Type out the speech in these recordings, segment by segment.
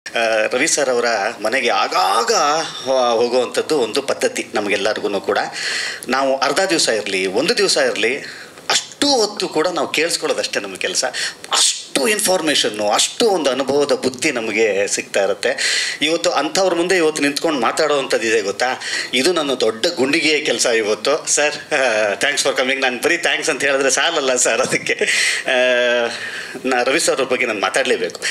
ಆ, ರವಿ ಸರ್ ಅವರ ಮನೆಗೆ ಆಗಾಗ ಹೋ- ಹೋಗುವಂಥದ್ದು ಒಂದು ಪದ್ಧತಿ ನಮಗೆಲ್ಲರಿಗೂ ಕೂಡ ನಾವು ಅರ್ಧ ದಿವಸ ಇರಲಿ ಒಂದು ದಿವಸ ಇರಲಿ ಅಷ್ಟು ಹೊತ್ತು ಕೂಡ ನಾವು ಕೇಳಿಸ್ಕೊಳ್ಳೋದಷ್ಟೇ ನಮ್ಮ ಕೆಲಸ ಅಷ್ಟು ಇನ್ಫಾರ್ಮೇಷನ್ನು ಅಷ್ಟು ಒಂದು ಅನುಭವದ ಬುದ್ಧಿ ನಮಗೆ ಸಿಗ್ತಾ ಇರುತ್ತೆ ಇವತ್ತು ಅಂಥವ್ರ ಮುಂದೆ ಇವತ್ತು ನಿಂತ್ಕೊಂಡು ಮಾತಾಡೋವಂಥದ್ದು ಇದೆ ಗೊತ್ತಾ ಇದು ನನ್ನ ದೊಡ್ಡ ಗುಂಡಿಗೆಯ ಕೆಲಸ ಇವತ್ತು ಸರ್ ಥ್ಯಾಂಕ್ಸ್ ಫಾರ್ ಕಮಿಂಗ್ ನಾನು ಬರೀ ಥ್ಯಾಂಕ್ಸ್ ಅಂತ ಹೇಳಿದ್ರೆ ಸಾಲಲ್ಲ ಸರ್ ಅದಕ್ಕೆ ಆ, ನಾ ರವಿ ಸರ್ ಅವ್ರ ಬಗ್ಗೆ ನಾನು ಮಾತಾಡಲೇಬೇಕು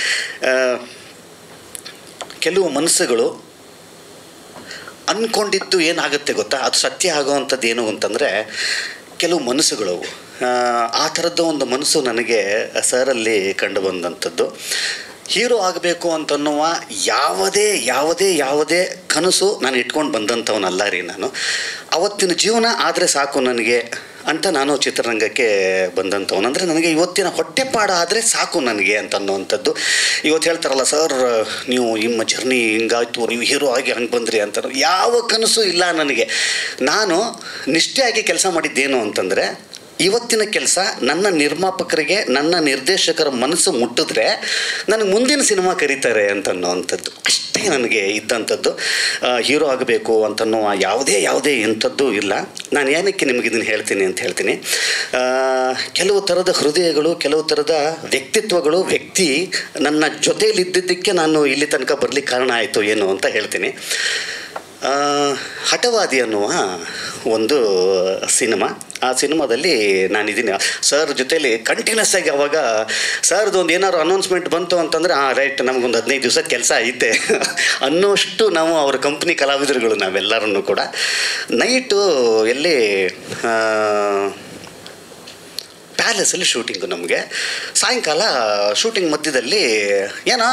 ಕೆಲವು ಮನಸ್ಸುಗಳು ಅಂದ್ಕೊಂಡಿದ್ದು ಏನಾಗುತ್ತೆ ಗೊತ್ತಾ ಅದು ಸತ್ಯ ಆಗೋವಂಥದ್ದು ಏನು ಅಂತಂದರೆ ಕೆಲವು ಮನಸ್ಸುಗಳು ಆ, ಆ ಥರದ್ದು ಒಂದು ಮನಸ್ಸು ನನಗೆ ಸರಲ್ಲಿ ಕಂಡು ಬಂದಂಥದ್ದು ಹೀರೋ ಆಗಬೇಕು ಅಂತನ್ನುವ ಯಾವುದೇ ಯಾವುದೇ ಯಾವುದೇ ಕನಸು ನಾನು ಇಟ್ಕೊಂಡು ಬಂದಂಥವನಲ್ಲ ರೀ ನಾನು ಅವತ್ತಿನ ಜೀವನ ಆದರೆ ಸಾಕು ನನಗೆ ಅಂತ ನಾನು ಚಿತ್ರರಂಗಕ್ಕೆ ಬಂದಂಥವನು ಅಂದರೆ ನನಗೆ ಇವತ್ತಿನ ಹೊಟ್ಟೆಪಾಡ ಆದರೆ ಸಾಕು ನನಗೆ ಅಂತ ಅನ್ನುವಂಥದ್ದು ಇವತ್ತು ಹೇಳ್ತಾರಲ್ಲ ಸರ್ ನೀವು ನಿಮ್ಮ ಜರ್ನಿ ಹಿಂಗಾಯ್ತು ನೀವು ಹೀರೋ ಆಗಿ ಹಂಗೆ ಬಂದ್ರಿ ಅಂತ ಯಾವ ಕನಸು ಇಲ್ಲ ನನಗೆ ನಾನು ನಿಷ್ಠೆಯಾಗಿ ಕೆಲಸ ಮಾಡಿದ್ದೇನು ಅಂತಂದರೆ ಇವತ್ತಿನ ಕೆಲಸ ನನ್ನ ನಿರ್ಮಾಪಕರಿಗೆ ನನ್ನ ನಿರ್ದೇಶಕರ ಮನಸ್ಸು ಮುಟ್ಟಿದ್ರೆ ನನಗೆ ಮುಂದಿನ ಸಿನಿಮಾ ಕರೀತಾರೆ ಅಂತ ಅನ್ನೋವಂಥದ್ದು ಅಷ್ಟೇ ನನಗೆ ಇದ್ದಂಥದ್ದು ಹೀರೋ ಆಗಬೇಕು ಅಂತನ್ನುವ ಯಾವುದೇ ಯಾವುದೇ ಇಂಥದ್ದು ಇಲ್ಲ ನಾನು ಏನಕ್ಕೆ ನಿಮಗೆ ಇದನ್ನು ಹೇಳ್ತೀನಿ ಅಂತ ಹೇಳ್ತೀನಿ ಆ, ಕೆಲವು ಥರದ ಹೃದಯಗಳು ಕೆಲವು ಥರದ ವ್ಯಕ್ತಿತ್ವಗಳು ವ್ಯಕ್ತಿ ನನ್ನ ಜೊತೆಯಲ್ಲಿದ್ದದ್ದಕ್ಕೆ ನಾನು ಇಲ್ಲಿ ತನಕ ಬರಲಿಕ್ಕೆ ಕಾರಣ ಆಯಿತು ಏನು ಅಂತ ಹೇಳ್ತೀನಿ ಆ, ಹಠವಾದಿ ಅನ್ನುವ ಒಂದು ಸಿನಿಮಾ ಆ ಸಿನಿಮಾದಲ್ಲಿ ನಾನಿದ್ದೀನಿ ಸರ್ ಜೊತೇಲಿ ಕಂಟಿನ್ಯೂಸ್ ಆಗಿ ಅವಾಗ ಸರ್ದು ಒಂದು ಏನಾದ್ರು ಅನೌನ್ಸ್ಮೆಂಟ್ ಬಂತು ಅಂತಂದರೆ ಹಾಂ ರೈಟ್ ನಮಗೊಂದು ಹದಿನೈದು ದಿವಸ ಕೆಲಸ ಐತೆ ಅನ್ನೋಷ್ಟು ನಾವು ಅವ್ರ ಕಂಪ್ನಿ ಕಲಾವಿದರುಗಳು ನಾವೆಲ್ಲರನ್ನು ಕೂಡ ನೈಟು ಎಲ್ಲಿ ಆ, ಪ್ಯಾಲೇಸಲ್ಲಿ ಶೂಟಿಂಗು ನಮಗೆ ಸಾಯಂಕಾಲ ಶೂಟಿಂಗ್ ಮಧ್ಯದಲ್ಲಿ ಏನೋ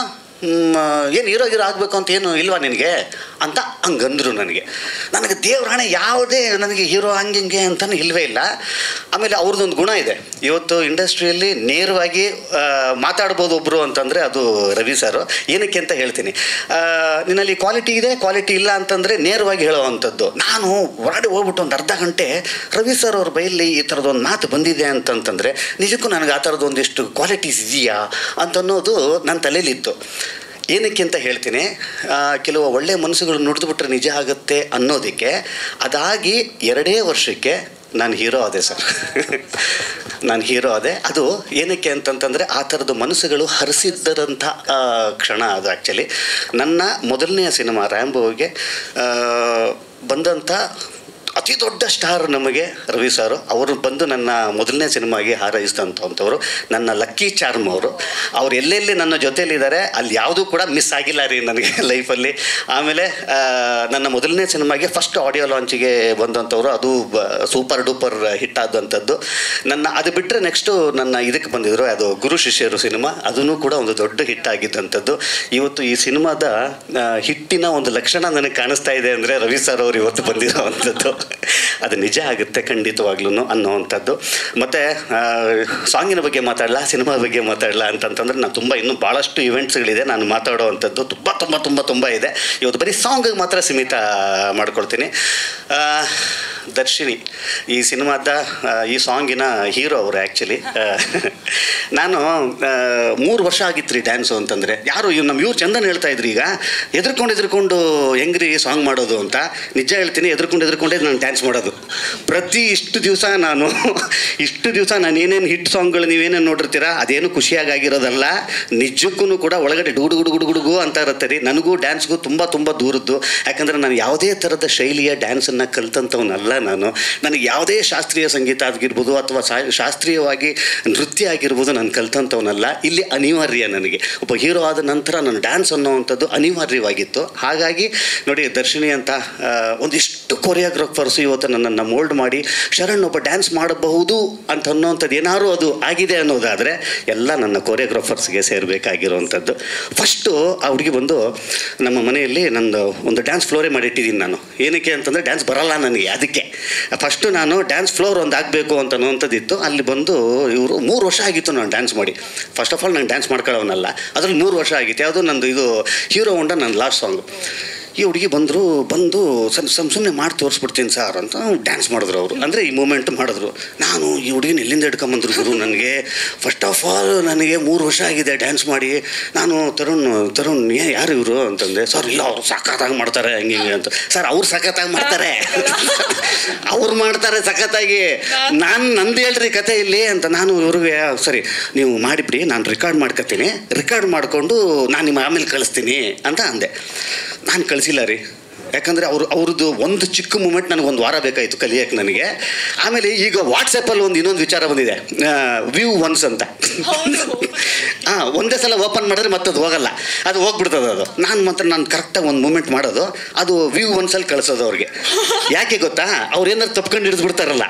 ಏನು ಹೀರೋ ಹೀರೋ ಆಗಬೇಕು ಅಂತ ಏನು ಇಲ್ವಾ ನಿನಗೆ ಅಂತ ಹಂಗಂದ್ರು ನನಗೆ ನನಗೆ ದೇವ್ರಾಣೆ ಯಾವುದೇ ನನಗೆ ಹೀರೋ ಹಂಗೆ ಹಿಂಗೆ ಅಂತಲೂ ಇಲ್ಲವೇ ಇಲ್ಲ ಆಮೇಲೆ ಅವ್ರದ್ದೊಂದು ಗುಣ ಇದೆ ಇವತ್ತು ಇಂಡಸ್ಟ್ರಿಯಲ್ಲಿ ನೇರವಾಗಿ ಆ, ಮಾತಾಡ್ಬೋದು ಒಬ್ಬರು ಅಂತಂದರೆ ಅದು ರವಿ ಸರು ಏನಕ್ಕೆ ಅಂತ ಹೇಳ್ತೀನಿ ಆ, ನಿನ್ನಲ್ಲಿ ಕ್ವಾಲಿಟಿ ಇದೆ ಕ್ವಾಲಿಟಿ ಇಲ್ಲ ಅಂತಂದರೆ ನೇರವಾಗಿ ಹೇಳೋವಂಥದ್ದು ನಾನು ಹೊರಗಡೆ ಹೋಗ್ಬಿಟ್ಟು ಒಂದು ಅರ್ಧ ಗಂಟೆ ರವಿ ಸರ್ ಅವ್ರ ಬೈಯಲ್ಲಿ ಈ ಥರದೊಂದು ಮಾತು ಬಂದಿದೆ ಅಂತಂತಂದರೆ ನಿಜಕ್ಕೂ ನನಗೆ ಆ ಥರದ್ದು ಒಂದಿಷ್ಟು ಕ್ವಾಲಿಟೀಸ್ ಇದೆಯಾ ಅಂತನ್ನೋದು ನನ್ನ ತಲೆಯಲ್ಲಿತ್ತು ಏನಕ್ಕೆ ಅಂತ ಹೇಳ್ತೀನಿ ಆ, ಕೆಲವು ಒಳ್ಳೆಯ ಮನಸ್ಸುಗಳು ನುಡಿದ್ಬಿಟ್ರೆ ನಿಜ ಆಗುತ್ತೆ ಅನ್ನೋದಕ್ಕೆ ಅದಾಗಿ ಎರಡೇ ವರ್ಷಕ್ಕೆ ನಾನು ಹೀರೋ ಆದೆ ಸರ್ ನಾನು ಹೀರೋ ಆದೆ ಅದು ಏನಕ್ಕೆ ಅಂತಂತಂದರೆ ಆ ಥರದ ಮನಸ್ಸುಗಳು ಹರಿಸಿದ್ದರಂಥ ಆ, ಕ್ಷಣ ಅದು ಆ್ಯಕ್ಚುಲಿ ನನ್ನ ಮೊದಲನೆಯ ಸಿನಿಮಾ ರ್ಯಾಂಬೋಗೆ ಆ, ಬಂದಂಥ ಅತಿ ದೊಡ್ಡ ಸ್ಟಾರ್ ನಮಗೆ ರವಿ ಸಾರು ಅವರು ಬಂದು ನನ್ನ ಮೊದಲನೇ ಸಿನಿಮಾಗೆ ಹಾರೈಸಿದಂಥವಂಥವ್ರು ನನ್ನ ಲಕ್ಕಿ ಚಾರ್ಮ್ ಅವರು ಅವ್ರು ಎಲ್ಲೆಲ್ಲಿ ನನ್ನ ಜೊತೆಯಲ್ಲಿದ್ದಾರೆ ಅಲ್ಲಿ ಯಾವುದೂ ಕೂಡ ಮಿಸ್ ಆಗಿಲ್ಲ ರೀ ನನಗೆ ಲೈಫಲ್ಲಿ ಆಮೇಲೆ ಆ, ನನ್ನ ಮೊದಲನೇ ಸಿನಿಮಾಗೆ ಫಸ್ಟ್ ಆಡಿಯೋ ಲಾಂಚಿಗೆ ಬಂದಂಥವ್ರು ಅದು ಸೂಪರ್ ಡೂಪರ್ ಹಿಟ್ ಆದಂಥದ್ದು ನನ್ನ ಅದು ಬಿಟ್ಟರೆ ನೆಕ್ಸ್ಟು ನನ್ನ ಇದಕ್ಕೆ ಬಂದಿದ್ರು ಅದು ಗುರು ಶಿಷ್ಯರು ಸಿನಿಮಾ ಅದೂ ಕೂಡ ಒಂದು ದೊಡ್ಡ ಹಿಟ್ ಆಗಿದ್ದಂಥದ್ದು ಇವತ್ತು ಈ ಸಿನಿಮಾದ ಆ, ಹಿಟ್ಟಿನ ಒಂದು ಲಕ್ಷಣ ನನಗೆ ಕಾಣಿಸ್ತಾ ಇದೆ ಅಂದರೆ ರವಿ ಸರ್ ಅವರು ಇವತ್ತು ಬಂದಿರೋವಂಥದ್ದು ಅದು ನಿಜ ಆಗುತ್ತೆ ಖಂಡಿತವಾಗ್ಲೂ ಅನ್ನೋವಂಥದ್ದು ಮತ್ತು ಸಾಂಗಿನ ಬಗ್ಗೆ ಮಾತಾಡಲ್ಲ ಸಿನಿಮಾ ಬಗ್ಗೆ ಮಾತಾಡಲ್ಲ ಅಂತಂತಂದ್ರೆ ನಾನು ತುಂಬ ಇನ್ನೂ ಭಾಳಷ್ಟು ಇವೆಂಟ್ಸ್ಗಳಿದೆ ನಾನು ಮಾತಾಡೋವಂಥದ್ದು ತುಂಬ ತುಂಬ ತುಂಬ ತುಂಬ ಇದೆ ಇವತ್ತು ಬರೀ ಸಾಂಗಿಗೆ ಮಾತ್ರ ಸೀಮಿತ ಮಾಡ್ಕೊಳ್ತೀನಿ ಆ, ದರ್ಶಿನಿ ಈ ಸಿನಿಮಾದ ಆ, ಈ ಸಾಂಗಿನ ಹೀರೋ ಅವರು ಆ್ಯಕ್ಚುಲಿ ನಾನು ಮೂರು ವರ್ಷ ಆಗಿತ್ತು ರೀ ಡ್ಯಾನ್ಸು ಅಂತಂದರೆ ಯಾರು ಇವ್ ನಮ್ಮ ಇವ್ರು ಚಂದನ್ ಹೇಳ್ತಾ ಇದ್ರು ಈಗ ಎದ್ರುಕೊಂಡು ಎದ್ರುಕೊಂಡು ಹೆಂಗ್ರಿ ಸಾಂಗ್ ಮಾಡೋದು ಅಂತ ನಿಜ ಹೇಳ್ತೀನಿ ಎದ್ರುಕೊಂಡು ಎದ್ರುಕೊಂಡೇ ನಾನು ಡ್ಯಾನ್ಸ್ ಮಾಡೋದು ಪ್ರತಿ ಇಷ್ಟು ದಿವಸ ನಾನು ಇಷ್ಟು ದಿವಸ ನಾನು ಏನೇನು ಹಿಟ್ ಸಾಂಗ್ಗಳು ನೀವೇನೇನು ನೋಡಿರ್ತೀರಾ ಅದೇನು ಖುಷಿಯಾಗಿ ಆಗಿರೋದಲ್ಲ ನಿಜಕ್ಕೂ ಕೂಡ ಒಳಗಡೆ ಡುಗುಡು ಗುಡು ಗುಡು ಗುಡುಗು ಅಂತ ಇರುತ್ತೆ ರೀ ನನಗೂ ಡ್ಯಾನ್ಸ್ಗೂ ತುಂಬ ತುಂಬ ದೂರದ್ದು ಯಾಕಂದರೆ ನಾನು ಯಾವುದೇ ಥರದ ಶೈಲಿಯ ಡ್ಯಾನ್ಸನ್ನು ಕಲ್ತಂಥವನಲ್ಲ ನಾನು ನನಗೆ ಯಾವುದೇ ಶಾಸ್ತ್ರೀಯ ಸಂಗೀತ ಆಗಿರ್ಬೋದು ಅಥವಾ ಸಾ- ಶಾಸ್ತ್ರೀಯವಾಗಿ ನೃತ್ಯ ಆಗಿರ್ಬೋದು ನಾನು ಕಲ್ತಂಥವನಲ್ಲ ಇಲ್ಲಿ ಅನಿವಾರ್ಯ ನನಗೆ ಒಬ್ಬ ಹೀರೋ ಆದ ನಂತರ ನಾನು ಡ್ಯಾನ್ಸ್ ಅನ್ನೋವಂಥದ್ದು ಅನಿವಾರ್ಯವಾಗಿತ್ತು ಹಾಗಾಗಿ ನೋಡಿ ದರ್ಶಿನಿ ಅಂತ ಆ, ಒಂದಿಷ್ಟು ಕೊರಿಯೋಗ್ರಾಫರ್ಸ್ ಇವತ್ತು ನನ್ನನ್ನು ಮೋಲ್ಡ್ ಮಾಡಿ ಶರಣ್ ಒಬ್ಬ ಡ್ಯಾನ್ಸ್ ಮಾಡಬಹುದು ಅಂತ ಅನ್ನೋವಂಥದ್ದು ಏನಾದ್ರು ಅದು ಆಗಿದೆ ಅನ್ನೋದಾದರೆ ಎಲ್ಲ ನನ್ನ ಕೊರಿಯೋಗ್ರಾಫರ್ಸ್ಗೆ ಸೇರಬೇಕಾಗಿರುವಂಥದ್ದು ಫಸ್ಟು ಆ ಹುಡುಗಿ ಬಂದು ನಮ್ಮ ಮನೆಯಲ್ಲಿ ನಂದು ಒಂದು ಡ್ಯಾನ್ಸ್ ಫ್ಲೋರೇ ಮಾಡಿಟ್ಟಿದ್ದೀನಿ ನಾನು ಏನಕ್ಕೆ ಅಂತಂದರೆ ಡ್ಯಾನ್ಸ್ ಬರಲ್ಲ ನನಗೆ ಅದಕ್ಕೆ ಫಸ್ಟು ನಾನು ಡ್ಯಾನ್ಸ್ ಫ್ಲೋರ್ ಒಂದು ಆಗಬೇಕು ಅಂತ ಅನ್ನೋವಂಥದ್ದಿತ್ತು ಅಲ್ಲಿ ಬಂದು ಇವರು ಮೂರು ವರ್ಷ ಆಗಿತ್ತು ನಾನು ಡ್ಯಾನ್ಸ್ ಮಾಡಿ ಫಸ್ಟ್ ಆಫ್ ಆಲ್ ನಾನು ಡ್ಯಾನ್ಸ್ ಮಾಡ್ಕೊಳ್ಳೋನಲ್ಲ ಅದ್ರಲ್ಲಿ ಮೂರು ವರ್ಷ ಆಗಿತ್ತು ಯಾವುದು ನಂದು ಇದು ಹೀರೋ ಹೊಂಡ ನನ್ನ ಲಾಸ್ಟ್ ಸಾಂಗು ಈ ಹುಡುಗಿ ಬಂದರು ಬಂದು ಸಮ್ ಸಮ್ ಸುಮ್ಮನೆ ಮಾಡಿ ತೋರಿಸ್ಬಿಡ್ತೀನಿ ಸರ್ ಅಂತ ಡ್ಯಾನ್ಸ್ ಮಾಡಿದ್ರು ಅವರು ಅಂದರೆ ಈ ಮೂಮೆಂಟ್ ಮಾಡಿದ್ರು ನಾನು ಈ ಹುಡುಗಿನ ಎಲ್ಲಿಂದ ಹಿಡ್ಕೊಂಬಂದ್ರು ಗುರು ನನಗೆ ಫಸ್ಟ್ ಆಫ್ ಆಲ್ ನನಗೆ ಮೂರು ವರ್ಷ ಆಗಿದೆ ಡ್ಯಾನ್ಸ್ ಮಾಡಿ ನಾನು ತರುಣ್ ತರುಣ್ ಏ ಯಾರು ಇವರು ಅಂತಂದೆ ಸರ್ ಇಲ್ಲ ಅವ್ರು ಸಖತ್ತಾಗಿ ಮಾಡ್ತಾರೆ ಹಂಗೆ ಹಿಂಗೆ ಅಂತ ಸರ್ ಅವ್ರು ಸಖತ್ತಾಗಿ ಮಾಡ್ತಾರೆ ಅವ್ರು ಮಾಡ್ತಾರೆ ಸಖತ್ತಾಗಿ ನಾನು ನಂದು ಹೇಳ್ರಿ ಕತೆ ಇಲ್ಲಿ ಅಂತ ನಾನು ಇವ್ರಿಗೆ ಸರಿ ನೀವು ಮಾಡಿಬಿಡಿ ನಾನು ರೆಕಾರ್ಡ್ ಮಾಡ್ಕೊತೀನಿ ರೆಕಾರ್ಡ್ ಮಾಡಿಕೊಂಡು ನಾನು ನಿಮ್ಮ ಆಮೇಲೆ ಕಳಿಸ್ತೀನಿ ಅಂತ ಅಂದೆ ನಾನು ಕಳಿಸಿಲ್ಲ ರೀ ಯಾಕಂದರೆ ಅವರು ಅವ್ರದ್ದು ಒಂದು ಚಿಕ್ಕ ಮೂಮೆಂಟ್ ನನಗೆ ಒಂದು ವಾರ ಬೇಕಾಯಿತು ಕಲಿಯೋಕ್ಕೆ ನನಗೆ ಆಮೇಲೆ ಈಗ ವಾಟ್ಸಪ್ಪಲ್ಲಿ ಒಂದು ಇನ್ನೊಂದು ವಿಚಾರ ಬಂದಿದೆ ವ್ಯೂ ಒನ್ಸ್ ಅಂತ ಹಾಂ ಒಂದೇ ಸಲ ಓಪನ್ ಮಾಡಿದ್ರೆ ಮತ್ತೆ ಅದು ಹೋಗಲ್ಲ ಅದು ಹೋಗ್ಬಿಡ್ತದೆ ಅದು ನಾನು ಮಾತ್ರ ನಾನು ಕರೆಕ್ಟಾಗಿ ಒಂದು ಮೂಮೆಂಟ್ ಮಾಡೋದು ಅದು ವ್ಯೂ ಒನ್ಸಲ್ಲಿ ಕಳಿಸೋದು ಅವ್ರಿಗೆ ಯಾಕೆ ಗೊತ್ತಾ ಅವ್ರು ಏನಾದ್ರು ತಪ್ಕೊಂಡು ಹಿಡಿದು ಬಿಡ್ತಾರಲ್ಲ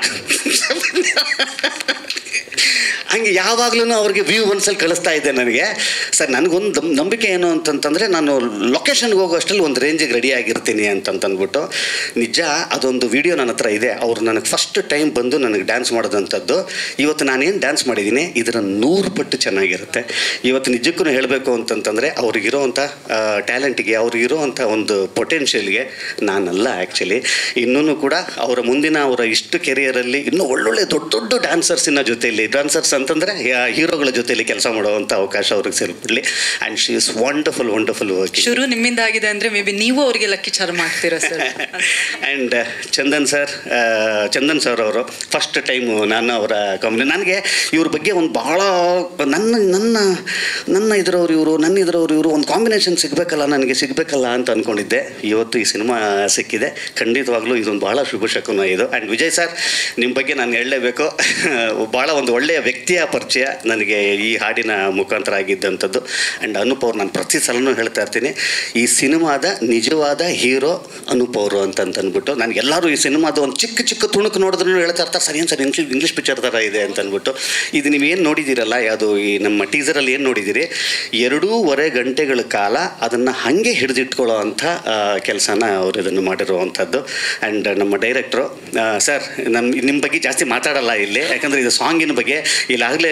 ಹಂಗೆ ಯಾವಾಗಲೂ ಅವ್ರಿಗೆ ವ್ಯೂ ಒಂದ್ಸಲ ಕಳಿಸ್ತಾ ಇದ್ದೆ ನನಗೆ ಸರ್ ನನಗೊಂದು ನಮ್- ನಂಬಿಕೆ ಏನು ಅಂತಂತಂದರೆ ನಾನು ಲೊಕೇಶನ್ಗೆ ಹೋಗೋ ಅಷ್ಟರಲ್ಲಿ ಒಂದು ರೇಂಜಿಗೆ ರೆಡಿ ಆಗಿರ್ತೀನಿ ಅಂತಂತಂದ್ಬಿಟ್ಟು ನಿಜ ಅದೊಂದು ವಿಡಿಯೋ ನನ್ನ ಹತ್ರ ಇದೆ ಅವ್ರು ನನಗೆ ಫಸ್ಟ್ ಟೈಮ್ ಬಂದು ನನಗೆ ಡ್ಯಾನ್ಸ್ ಮಾಡೋದಂಥದ್ದು ಇವತ್ತು ನಾನೇನು ಡ್ಯಾನ್ಸ್ ಮಾಡಿದ್ದೀನಿ ಇದರ ನೂರು ಪಟ್ಟು ಚೆನ್ನಾಗಿರುತ್ತೆ ಇವತ್ತು ನಿಜಕ್ಕೂ ಹೇಳಬೇಕು ಅಂತಂತಂದರೆ ಅವ್ರಿಗಿರೋವಂಥ ಟ್ಯಾಲೆಂಟಿಗೆ ಅವ್ರಿಗಿರೋವಂಥ ಒಂದು ಪೊಟೆನ್ಷಿಯಲ್ಗೆ ನಾನಲ್ಲ ಆ್ಯಕ್ಚುಲಿ ಇನ್ನೂ ಕೂಡ ಅವರ ಮುಂದಿನ ಅವರ ಇಷ್ಟು ಕೆರಿಯರಲ್ಲಿ ಇನ್ನೂ ಒಳ್ಳೊಳ್ಳೆ ದೊಡ್ಡ ದೊಡ್ಡ ಡ್ಯಾನ್ಸರ್ಸಿನ ಜೊತೆಯಲ್ಲಿ ಡ್ಯಾನ್ಸರ್ಸ್ ಅಂತಂದರೆ ಹೀರೋಗಳ ಜೊತೆಯಲ್ಲಿ ಕೆಲಸ ಮಾಡುವಂಥ ಅವಕಾಶ ಅವ್ರಿಗೆ ಸೇರಿಬಿಡಲಿ and she is wonderful wonderful working ಶುರು ನಿಮ್ಮಿಂದ ಆಗಿದೆ ಅಂದ್ರೆ ಮೇ ಬಿ ನೀವು ಅವರಿಗೆ ಲಕ್ಕಿ ಚಾರ್ಮ್ ಆಗ್ತೀರಾ sir and Chandan sir Chandan sir ಅವರು ಫಸ್ಟ್ ಟೈಮು ನಾನು ಅವರ ಕಂಪ್ನಿ ನನಗೆ ಇವ್ರ ಬಗ್ಗೆ ಒಂದು ಭಾಳ ನನ್ನ ನನ್ನ ನನ್ನ ಇದರವ್ರು ಇವರು ನನ್ನ ಇದರವ್ರು ಇವರು ಒಂದು ಕಾಂಬಿನೇಷನ್ ಸಿಗಬೇಕಲ್ಲ ನನಗೆ ಸಿಗಬೇಕಲ್ಲ ಅಂತ ಅಂದ್ಕೊಂಡಿದ್ದೆ ಇವತ್ತು ಈ ಸಿನಿಮಾ ಸಿಕ್ಕಿದೆ ಖಂಡಿತವಾಗ್ಲೂ ಇದೊಂದು ಭಾಳ ಶುಭ ಶಕುನ ಇದು ಆ್ಯಂಡ್ ವಿಜಯ್ ಸರ್ ನಿಮ್ಮ ಬಗ್ಗೆ ನಾನು ಹೇಳಲೇಬೇಕು ಭಾಳ ಒಂದು ಒಳ್ಳೆಯ ವ್ಯಕ್ತಿಯ ಪರಿಚಯ ನನಗೆ ಈ ಹಾಡಿನ ಮುಖಾಂತರ ಆಗಿದ್ದಂಥದ್ದು ಆ್ಯಂಡ್ ಅನೂಪ್ ಅವ್ರು ನಾನು ಪ್ರತಿ ಸಲನೂ ಹೇಳ್ತಾ ಇರ್ತೀನಿ ಈ ಸಿನಿಮಾದ ನಿಜವಾದ ಹೀರೋ ಅನೂಪ್ ಅವರು ಅಂತ ಅಂದ್ಬಿಟ್ಟು ನನಗೆ ಎಲ್ಲರೂ ಈ ಸಿನಿಮಾದ ಒಂದು ಚಿಕ್ಕ ಚಿಕ್ಕ ತುಣುಕು ನೋಡಿದ್ರು ಹೇಳ್ತಾ ಇರ್ತಾರೆ ಸರಿ ಏನು ಸರ್ ಇಂಗ್ಲೀಷ್ ಇಂಗ್ಲೀಷ್ ಪಿಕ್ಚರ್ ಥರ ಇದೆ ಅಂತ ಅಂದ್ಬಿಟ್ಟು ಇದು ನೀವು ಏನು ನೋಡಿದ್ದೀರಲ್ಲ ಯಾವುದು ಈ ನಮ್ಮ ಟೀಸರಲ್ಲಿ ಏನು ನೋಡಿದ್ದೀರಿ ಎರಡೂವರೆ ಗಂಟೆಗಳ ಕಾಲ ಅದನ್ನು ಹಾಗೆ ಹಿಡಿದಿಟ್ಕೊಳ್ಳೋ ಅಂಥ ಕೆಲಸನ ಅವರು ಇದನ್ನು ಮಾಡಿರುವಂಥದ್ದು ಆ್ಯಂಡ್ ನಮ್ಮ ಡೈರೆಕ್ಟ್ರು ಸರ್ ನಮ್ಮ ನಿಮ್ಮ ಬಗ್ಗೆ ಜಾಸ್ತಿ ಮಾತಾಡಲ್ಲ ಇಲ್ಲಿ ಯಾಕಂದರೆ ಇದು ಸಾಂಗಿನ ಬಗ್ಗೆ ಇಲ್ಲಾಗಲೇ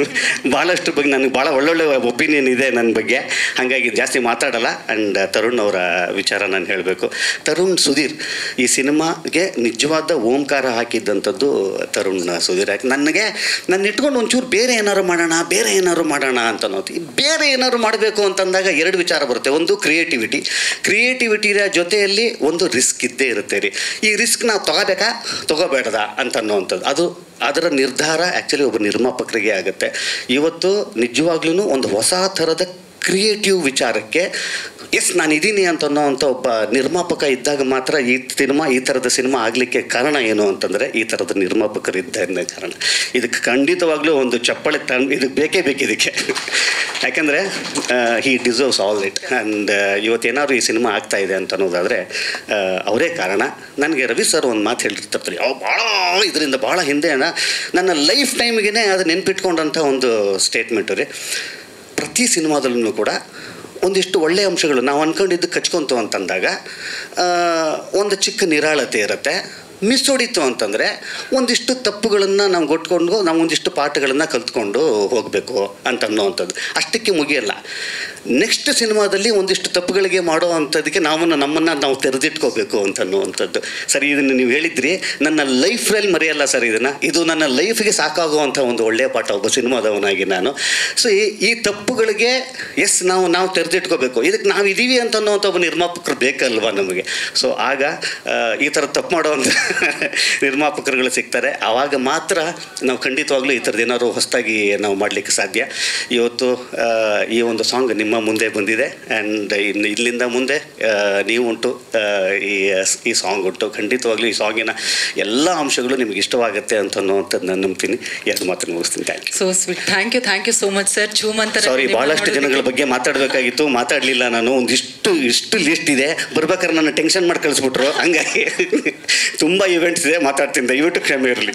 ಭಾಳಷ್ಟು ಬಗ್ಗೆ ನನಗೆ ಭಾಳ ಒಳ್ಳೊಳ್ಳೆ ಒಪಿನಿಯನ್ ಇದೆ ನನ್ನ ಬಗ್ಗೆ ಹಾಗಾಗಿ ಜಾಸ್ತಿ ಮಾತಾಡಲ್ಲ ಆ್ಯಂಡ್ ತರುಣ್ ಅವರ ವಿಚಾರ ನಾನು ಹೇಳಬೇಕು ತರುಣ್ ಸುಧೀರ್ ಈ ಸಿನಿಮಾಗೆ ನಿಜವಾದ ಓಂಕಾರ ಹಾಕಿದ್ದಂಥದ್ದು ತರುಣ್ ಸುಧೀರ್ ಯಾಕೆ ನನಗೆ ನನ್ನ ಇಟ್ಕೊಂಡು ಒಂಚೂರು ಬೇರೆ ಏನಾದ್ರು ಮಾಡೋಣ ಬೇರೆ ಏನಾದ್ರು ಮಾಡೋಣ ಅಂತ ಅನ್ನೋದು ಈ ಬೇರೆ ಏನಾದ್ರು ಮಾಡಬೇಕು ಅಂತಂದಾಗ ಎರಡು ವಿಚಾರ ಬರುತ್ತೆ ಒಂದು ಕ್ರಿಯೇಟಿವಿಟಿ ಕ್ರಿಯೇಟಿವಿಟಿಯ ಜೊತೆಯಲ್ಲಿ ಒಂದು ರಿಸ್ಕ್ ಇದ್ದೇ ಇರುತ್ತೆ ರೀ ಈ ರಿಸ್ಕ್ ನಾವು ತಗೋಬೇಕಾ ತಗೋಬೇಡದ ಅಂತ ಅನ್ನೋವಂಥದ್ದು ಅದು ಅದರ ನಿರ್ಧಾರ ಆ್ಯಕ್ಚುಲಿ ಒಬ್ಬ ನಿರ್ಮಾಪಕರಿಗೆ ಆಗುತ್ತೆ ಇವತ್ತು ನಿಜವಾಗ್ಲೂ ಒಂದು ಹೊಸ ಥರದ ಕ್ರಿಯೇಟಿವ್ ವಿಚಾರಕ್ಕೆ ಎಸ್ ನಾನು ಇದ್ದೀನಿ ಅಂತ ಅನ್ನೋವಂಥ ಒಬ್ಬ ನಿರ್ಮಾಪಕ ಇದ್ದಾಗ ಮಾತ್ರ ಈ ಸಿನಿಮಾ ಈ ಥರದ ಸಿನಿಮಾ ಆಗಲಿಕ್ಕೆ ಕಾರಣ ಏನು ಅಂತಂದರೆ ಈ ಥರದ ನಿರ್ಮಾಪಕರು ಇದ್ದ ಕಾರಣ ಇದಕ್ಕೆ ಖಂಡಿತವಾಗ್ಲೂ ಒಂದು ಚಪ್ಪಳೆ ತಂದು ಇದಕ್ಕೆ ಬೇಕೇ ಬೇಕು ಇದಕ್ಕೆ ಯಾಕಂದರೆ he deserves all it and ಇವತ್ತೇನಾದ್ರು ಈ ಸಿನಿಮಾ ಆಗ್ತಾ ಇದೆ ಅಂತ ಅನ್ನೋದಾದರೆ ಅವರೇ ಕಾರಣ ನನಗೆ ರವಿ ಸರ್ ಒಂದು ಮಾತು ಹೇಳಿರ್ತಾರೆ ಯಾವ ಭಾಳ ಇದರಿಂದ ಭಾಳ ಹಿಂದೆ ನನ್ನ ಲೈಫ್ ಟೈಮಿಗೆ ಅದು ನೆನ್ಪಿಟ್ಕೊಂಡಂಥ ಒಂದು ಸ್ಟೇಟ್ಮೆಂಟು ರೀ ಪ್ರತಿ ಸಿನಿಮಾದಲ್ಲೂ ಕೂಡ ಒಂದಿಷ್ಟು ಒಳ್ಳೆಯ ಅಂಶಗಳು ನಾವು ಅಂದ್ಕೊಂಡಿದ್ದು ಕಚ್ಕೊಂತು ಅಂತಂದಾಗ ಆ, ಒಂದು ಚಿಕ್ಕ ನಿರಾಳತೆ ಇರುತ್ತೆ ಮಿಸ್ ಹೊಡಿತು ಅಂತಂದರೆ ಒಂದಿಷ್ಟು ತಪ್ಪುಗಳನ್ನು ನಾವು ಕೊಟ್ಕೊಂಡು ನಾವು ಒಂದಿಷ್ಟು ಪಾಠಗಳನ್ನು ಕಲ್ತ್ಕೊಂಡು ಹೋಗಬೇಕು ಅಂತ ಅನ್ನೋವಂಥದ್ದು ಅಷ್ಟಕ್ಕೆ ಮುಗಿಯಲ್ಲ ನೆಕ್ಸ್ಟ್ ಸಿನಿಮಾದಲ್ಲಿ ಒಂದಿಷ್ಟು ತಪ್ಪುಗಳಿಗೆ ಮಾಡೋ ಅಂಥದ್ದಕ್ಕೆ ನಾವನ್ನ ನಮ್ಮನ್ನು ನಾವು ತೆರೆದಿಟ್ಕೋಬೇಕು ಅಂತ ಅನ್ನುವಂಥದ್ದು ಸರಿ ಇದನ್ನು ನೀವು ಹೇಳಿದ್ರಿ ನನ್ನ ಲೈಫಲ್ಲಿ ಮರೆಯಲ್ಲ ಸರ್ ಇದನ್ನು ಇದು ನನ್ನ ಲೈಫ್ಗೆ ಸಾಕಾಗುವಂಥ ಒಂದು ಒಳ್ಳೆಯ ಪಾಠ ಒಬ್ಬ ಸಿನಿಮಾದವನಾಗಿ ನಾನು ಸೊ ಈ ಈ ತಪ್ಪುಗಳಿಗೆ ಎಸ್ ನಾವು ನಾವು ತೆರೆದಿಟ್ಕೋಬೇಕು ಇದಕ್ಕೆ ನಾವು ಇದ್ದೀವಿ ಅಂತ ಅನ್ನೋವಂಥ ಒಬ್ಬ ನಿರ್ಮಾಪಕರು ಬೇಕಲ್ವಾ ನಮಗೆ ಸೊ ಆಗ ಆ, ಈ ಥರ ತಪ್ಪು ಮಾಡೋವಂಥ ನಿರ್ಮಾಪಕರುಗಳು ಸಿಗ್ತಾರೆ ಆವಾಗ ಮಾತ್ರ ನಾವು ಖಂಡಿತವಾಗ್ಲೂ ಈ ಥರದ್ದು ಏನಾದ್ರು ಹೊಸದಾಗಿ ನಾವು ಮಾಡಲಿಕ್ಕೆ ಸಾಧ್ಯ ಇವತ್ತು ಆ, ಈ ಒಂದು ಸಾಂಗ್ ನಿಮ್ಮ ಮುಂದೆ ಬಂದಿದೆ ಆ್ಯಂಡ್ ಇನ್ನು ಇಲ್ಲಿಂದ ಮುಂದೆ ಆ, ನೀವು ಉಂಟು ಆ, ಈ ಈ ಸಾಂಗ್ ಉಂಟು ಖಂಡಿತವಾಗ್ಲೂ ಈ ಸಾಂಗಿನ ಎಲ್ಲ ಅಂಶಗಳು ನಿಮ್ಗೆ ಇಷ್ಟವಾಗುತ್ತೆ ಅಂತ ಅನ್ನೋವಂಥದ್ದು ನಾನು ನಂಬ್ತೀನಿ ಎರಡು ಮಾತನ್ನು ಮುಗಿಸ್ತೀನಿ thank you so sweet thank you thank you so much sir ಚೂಮಂತರ ಸಾರಿ ಭಾಳಷ್ಟು ಜನಗಳ ಬಗ್ಗೆ ಮಾತಾಡಬೇಕಾಗಿತ್ತು ಮಾತಾಡಲಿಲ್ಲ ನಾನು ಒಂದಿಷ್ಟು ಇಷ್ಟು ಲಿಸ್ಟ್ ಇದೆ ಬರ್ಬೇಕಾದ್ರೆ ನನ್ನ ಟೆನ್ಷನ್ ಮಾಡಿ ಕಳಿಸ್ಬಿಟ್ರು ಹಂಗಾಗಿ ತುಂಬ ಇವೆಂಟ್ಸ್ ಇದೆ ಮಾತಾಡ್ತೀನಿ ದಯವಿಟ್ಟು ಕ್ಷಮೆ ಇರಲಿ